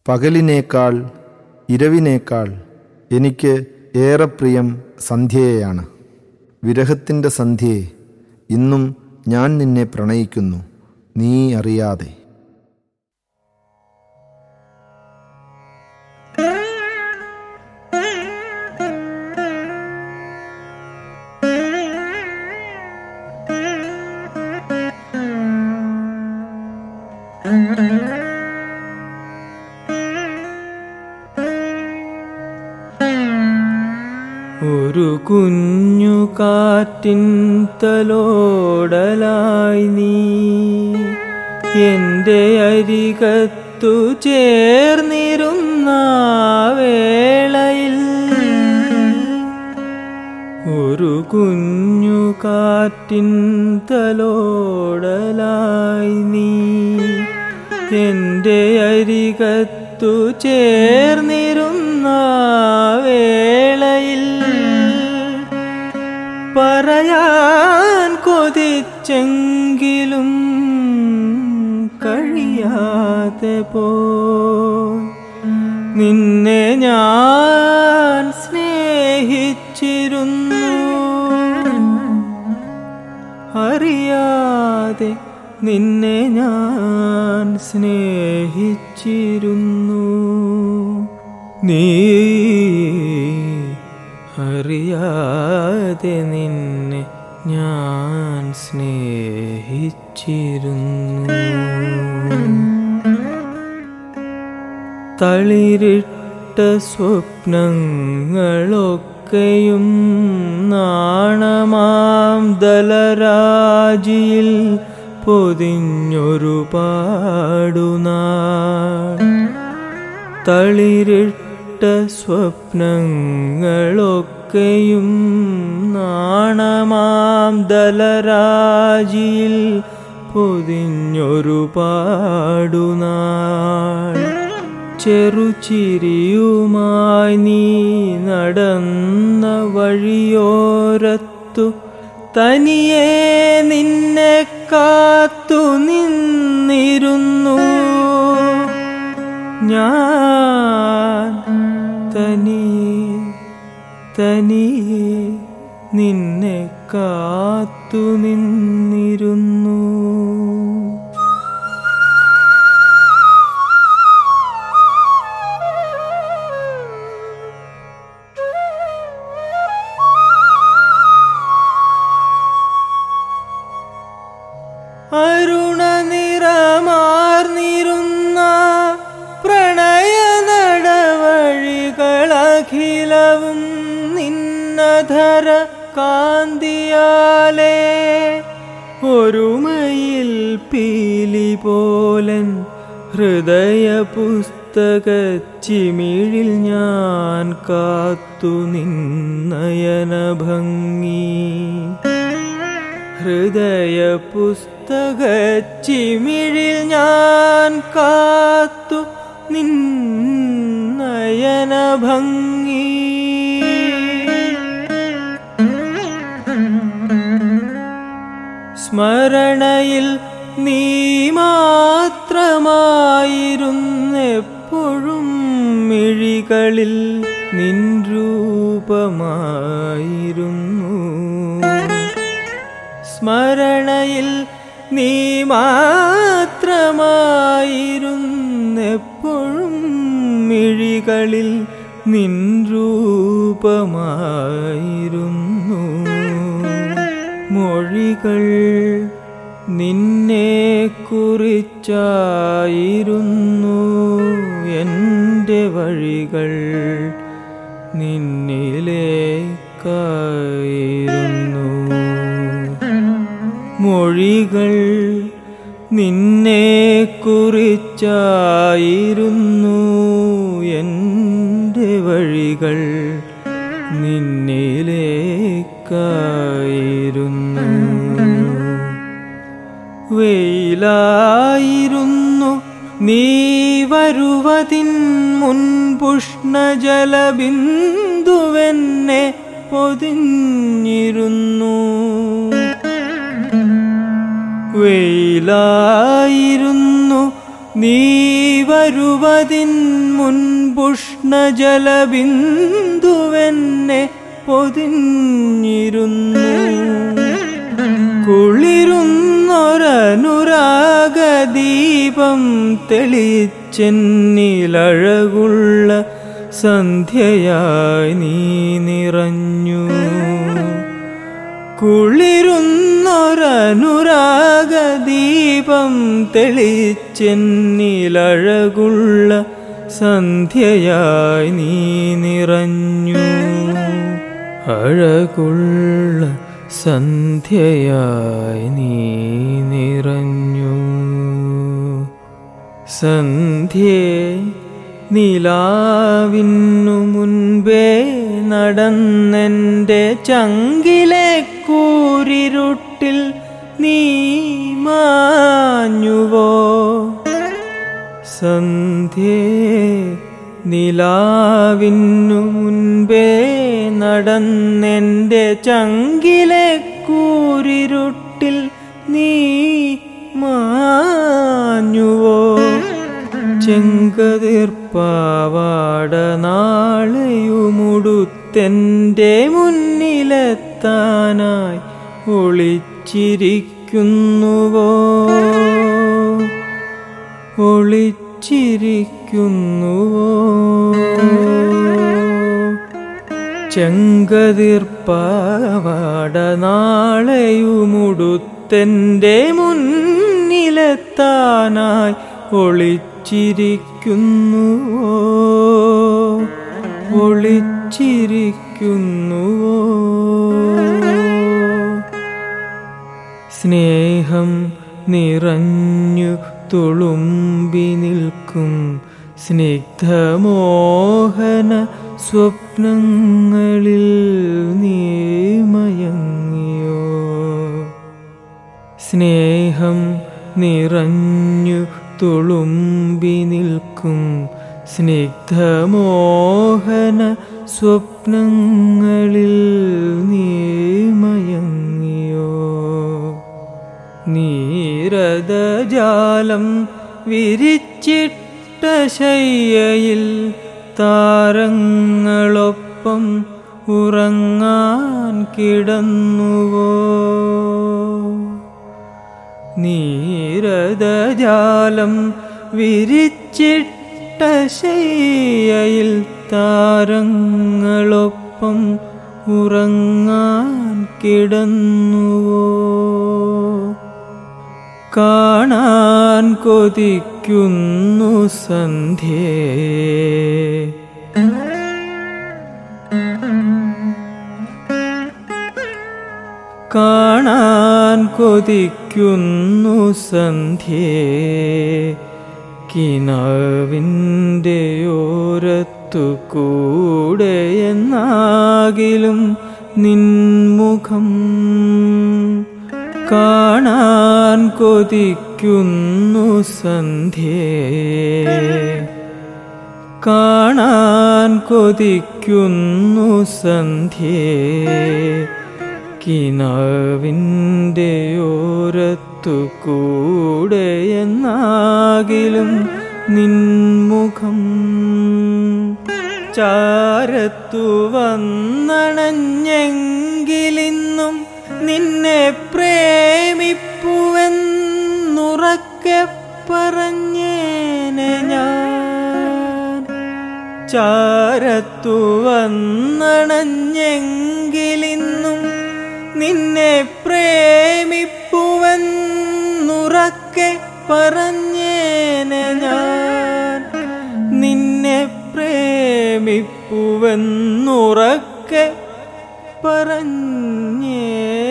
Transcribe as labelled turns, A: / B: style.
A: പകലിനേക്കാൾ ഇരവിനേക്കാൾ എനിക്ക് ഏറെ പ്രിയം സന്ധ്യയെയാണ് വിരഹത്തിൻ്റെ സന്ധ്യയെ ഇന്നും ഞാൻ നിന്നെ പ്രണയിക്കുന്നു നീ അറിയാതെ
B: ഒരു കുഞ്ഞു കാറ്റിൻ തലോടലായി നീ എന്റെ അരികത്തു ചേർന്നിരുന്ന വേളയിൽ ഒരു കുഞ്ഞു കാറ്റിൻ തലോടലായി നീ എന്റെ അരികത്തു ചേർന്നിരുന്ന വേളയിൽ പറയാൻ കൊതിച്ചെങ്കിലും കഴിയാതെ പോ നിന്നെ ഞാൻ സ്നേഹിച്ചിരുന്നു അറിയാതെ നിന്നെ ഞാൻ സ്നേഹിച്ചിരുന്നു നീ അറിയാതെ നിന്നെ ഞാൻ സ്നേഹിച്ചിരുന്നു തളിരിട്ട സ്വപ്നങ്ങളൊക്കെയും നാണമാം ദലരാജിയിൽ പൊതിഞ്ഞൊരു പാടുനാൾ തളിരിട്ട സ്വപ്നങ്ങളൊക്കെയും നാണമാം ദലരാജിയിൽ പൊതിഞ്ഞൊരു പാടുനാൾ ചെറുചിരിയുമായി നീ നടന്ന വഴിയോരത്തു തനിയെ നിന്നെ കാത്തു നിന്നിരുന്നു ഞാൻ തനിയെ തനിയെ നിന്നെ കാത്തു നിന്നിരുന്നു അരുണ നിറമാർന്നിരുന്ന പ്രണയ നടവഴികളഖിലവും നിന്നധര കാന്തിയാലേ ഒരുമയിൽ പീലി പോലൻ ഹൃദയ പുസ്തകച്ചിമിഴിൽ ഞാൻ കാത്തു നിന്നയന ഭംഗി ഹൃദയ പുസ്തകച്ചിമിഴിൽ ഞാൻ കാത്തു നിന്നയന ഭംഗി സ്മരണയിൽ നീ മാത്രമായിരുന്നെപ്പോഴും മിഴികളിൽ നിൻ രൂപമായിരുന്നു സ്മരണയിൽ നീ മാത്രമായിരുന്നെപ്പോഴും മിഴികളിൽ നിൻ രൂപമായിരുന്നു മൊഴികൾ നിന്നെ കുറിച്ചായിരുന്നു എൻ്റെ വഴികൾ നിന്നിലേക്കായിരുന്നു മൊഴികൾ നിന്നെ കുറിച്ചായിരുന്നു എൻ്റെ വഴികൾ നിന്നിലേക്കായിരുന്നു വെയിലായിരുന്നു നീ വരുവതിൻ മുൻപുഷ്ണജലബിന്ദുവെന്നെ പൊതിഞ്ഞിരുന്നു വെയിലായിരുന്നു നീ വരുവതിൻ മുൻപുഷ്ണജലബിന്ദുവെന്നെ പൊതിഞ്ഞിരുന്നു കുളിരുന്നൊരനുരാഗദീപം തെളിച്ചെന്നിലഴകുള്ള സന്ധ്യയായി നീ നിറഞ്ഞു കുളിരുന്നൊരനുരാഗദീപം തെളിച്ചെന്നിലഴകുള്ള സന്ധ്യയായി നീ നിറഞ്ഞു അഴകുള്ള സന്ധ്യയായി നീ നിറഞ്ഞു സന്ധ്യേ നിലാവിന്നു മുൻപേ നടന്നെൻ്റെ ചങ്കിലെ കൂരിരുട്ടിൽ നീ മാഞ്ഞുവോ സന്ധ്യേ നിലാവിന്നു മുൻപേ നടന്നെൻ്റെ ചങ്കിലെ കൂരിരുട്ടിൽ നീ മാഞ്ഞുവോ ചെങ്കതിർപ്പാവാട നാളെയുമുടുത്തെൻ്റെ മുന്നിലെത്താനായി ഒളിച്ചിരിക്കുന്നുവോ ഒളിച്ചിരിക്കുന്നുവോ ചെങ്കതിർപ്പാവാട നാളെയുമുടുത്തെൻ്റെ മുന്നിലെത്താനായി ഒളിച്ചിരിക്കുന്നുവോ ഒളിച്ചിരിക്കുന്നുവോ സ്നേഹം നിറഞ്ഞു തുളുമ്പി നിൽക്കും സ്നിഗ്ധമോഹന സ്വപ്നങ്ങളിൽ നീമയങ്ങിയോ സ്നേഹം നിറഞ്ഞു തുളുമ്പി നിൽക്കും സ്നിഗ്ധമോഹന സ്വപ്നങ്ങളിൽ നീമയങ്ങിയോ നീരദജാലം വിരിച്ചിട്ട ശയ്യയിൽ താരങ്ങളൊപ്പം ഉറങ്ങാൻ കിടന്നുവോ നീരദജാലം വിരിച്ചിട്ട ശയ്യയിൽ താരങ്ങളൊപ്പം ഉറങ്ങാൻ കിടന്നുവോ കാണാൻ കൊതിക്കുന്നു സന്ധ്യേ കാണാൻ കൊതിക്കുന്നു സന്ധ്യേ കിനാവിൻ്റെ ഓരത്തു കൂടെ എന്നാകിലും നിൻമുഖം കാണാൻ കൊതിക്കുന്നു സന്ധ്യേ കാണാൻ കൊതിക്കുന്നു സന്ധ്യേ കിനാവിൻ്റെ ഓരത്തു കൂടെ എന്നാകിലും നിൻമുഖം ചാരത്തു വന്നണഞ്ഞെങ്കിലിന്നും നിന്നെ പ്രേമിപ്പുവെന്നുറക്കെ പറഞ്ഞേനെ ഞാൻ ചാരത്തു വന്നണഞ്ഞെങ്കിലിന്നും നിന്നെ പ്രേമിപ്പുവെന്നുറക്കെ പറഞ്ഞേനെ ഞാൻ നിന്നെ പ്രേമിപ്പുവെന്നുറക്കെ പറഞ്ഞേ